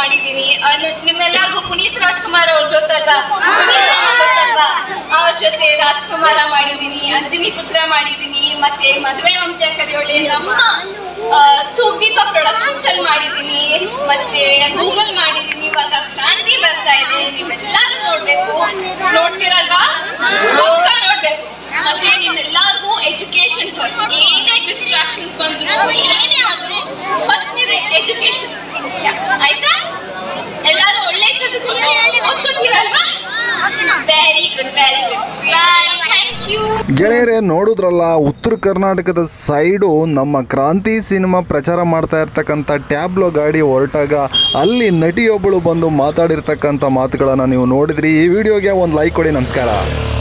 ಮಾಡಿದೀನಿ ಆ, ನ- ನಿಮ್ಮೆಲ್ಲರಿಗೂ ಪುನೀತ್ ರಾಜ್ಕುಮಾರ್ ಅವ್ರು ಗೊತ್ತಲ್ವಾ ಪುನೀತ್ ಮಾಮ ಗೊತ್ತಲ್ವಾ ಅವ್ರ ಜೊತೆ ರಾಜ್ಕುಮಾರ ಮಾಡಿದೀನಿ ಅಂಜನಿ ಪುತ್ರ ಮಾಡಿದೀನಿ ಮತ್ತೆ ಮದುವೆ ಮಮತೆ ಕರಿಯೋಳೆ ನಮ್ಮ ಆ, ತೂಗ್ದೀಪ ಪ್ರೊಡಕ್ಷನ್ಸ್ ಅಲ್ಲಿ ಮಾಡಿದೀನಿ ಮತ್ತೆ ಗೂಗಲ್ ಮಾಡಿದೀನಿ ಇವಾಗ ಕ್ರಾಂತಿ ಬರ್ತಾ ಇದೆ ನೀವೆಲ್ಲರೂ ನೋಡ್ಬೇಕು ನೋಡ್ತೀರಲ್ವಾ ಪಕ್ಕ ನೋಡ್ಬೇಕು ಮತ್ತೆ ನಿಮ್ಮೆಲ್ಲರಿಗೂ ಎಜುಕೇಶನ್ ಫಸ್ಟ್ ಏನೇ ಡಿಸ್ಟ್ರಾಕ್ಷನ್ಸ್ ಬಂದ್ರು ಏನೇ ಆದ್ರೂ ಫಸ್ಟ್ ನೀವು ಎಜುಕೇಶನ್ ಮುಖ್ಯ ಆಯ್ತಾ ಎಲ್ಲರೂ ಒಳ್ಳೆ ಚದುಕೊಂಡು ಓದ್ಕೊತೀರಲ್ವಾ very good very good boy thank you ಗೆಳೆಯರೇ ನೋಡಿದ್ರಲ್ಲ ಉತ್ತರ ಕರ್ನಾಟಕದ ಸೈಡು ನಮ್ಮ ಕ್ರಾಂತಿ ಸಿನಿಮಾ ಪ್ರಚಾರ ಮಾಡ್ತಾ ಇರ್ತಕ್ಕಂಥ ಟ್ಯಾಬ್ಲೋ ಗಾಡಿ ಹೊರಟಾಗ ಅಲ್ಲಿ ನಟಿಯೊಬ್ಬಳು ಬಂದು ಮಾತಾಡಿರ್ತಕ್ಕಂಥ ಮಾತುಗಳನ್ನು ನೀವು ನೋಡಿದ್ರಿ ಈ ವಿಡಿಯೋಗೆ ಒಂದು ಲೈಕ್ ಕೊಡಿ ನಮಸ್ಕಾರ